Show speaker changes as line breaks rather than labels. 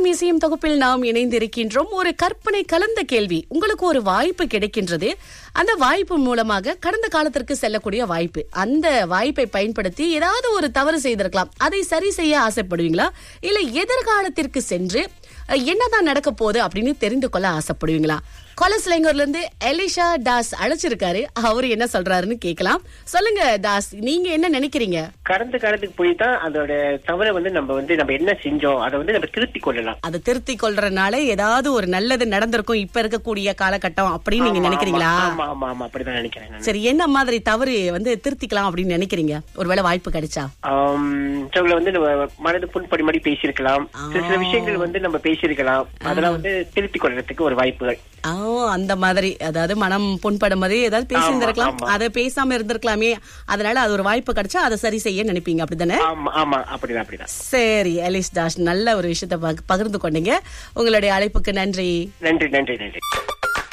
இசையும் இசையும் தொகுப்பில் நாம் இணைந்திருக்கின்றோம் ஒரு கற்பனை கலந்த கேள்வி உங்களுக்கு ஒரு வாய்ப்பு கிடைக்கின்றது அந்த வாய்ப்பு மூலமாக கடந்த காலத்திற்கு செல்லக்கூடிய வாய்ப்பு அந்த வாய்ப்பை பயன்படுத்தி ஏதாவது ஒரு தவறு செய்திருக்கலாம் அதை சரி செய்ய ஆசைப்படுவீங்களா இல்ல எதிர்காலத்திற்கு சென்று அஹ், என்னதான் நடக்க போகுது அப்படின்னு தெரிந்து கொள்ள ஆசைப்படுவீங்களா கொலஸ்லைங்கூர்ல இருந்து எலிஷா தாஸ் அழைச்சிருக்காரு அவரு என்ன சொல்றாருன்னு கேட்கலாம் சொல்லுங்க தாஸ் நீங்க என்ன நினைக்கிறீங்க
கடந்த காலத்துக்கு போய் தான் அதோட தவறை வந்து நம்ம வந்து நம்ம என்ன செஞ்சோம் அதை வந்து நம்ம திருத்தி கொள்ளலாம்
அதை திருத்திக் கொள்றதுனால ஏதாவது ஒரு நல்லது நடந்திருக்கும் இப்ப இருக்கக்கூடிய காலகட்டம் அப்படின்னு நீங்க
ஆமா,
நினைக்கிறீங்களா
ஆமா ஆமா ஆமா அப்படிதான் நினைக்கிறேன் நான்.
சரி என்ன மாதிரி தவறு வந்து திருத்திக்கலாம் அப்படின்னு நினைக்கிறீங்க ஒருவேளை வாய்ப்பு கிடைச்சா
ஆம், சிலவுல வந்து நம்ம மனது புண்படி மாதிரி பேசியிருக்கலாம் சில சில விஷயங்கள் வந்து நம்ம பேசியிருக்கலாம் அதெல்லாம் வந்து திருத்திக் கொள்றதுக்கு ஒரு வாய்ப்புகள்
ஆ அந்த மாதிரி அதாவது மனம் புண்படும் மாதிரி ஏதாவது பேசியிருந்திருக்கலாம்
ஆமா.
அதை பேசாம இருந்திருக்கலாமே அதனால அது ஒரு வாய்ப்பு கிடைச்சா அதை சரி செய்ய நினைப்பீங்க அப்படிதானே
ஆமா ஆமா அப்படிதான் அப்படிதான்
சரி அலிஸ் தாஸ் நல்ல ஒரு விஷயத்தை பகிர்ந்து கொண்டீங்க உங்களுடைய அழைப்புக்கு நன்றி
நன்றி நன்றி நன்றி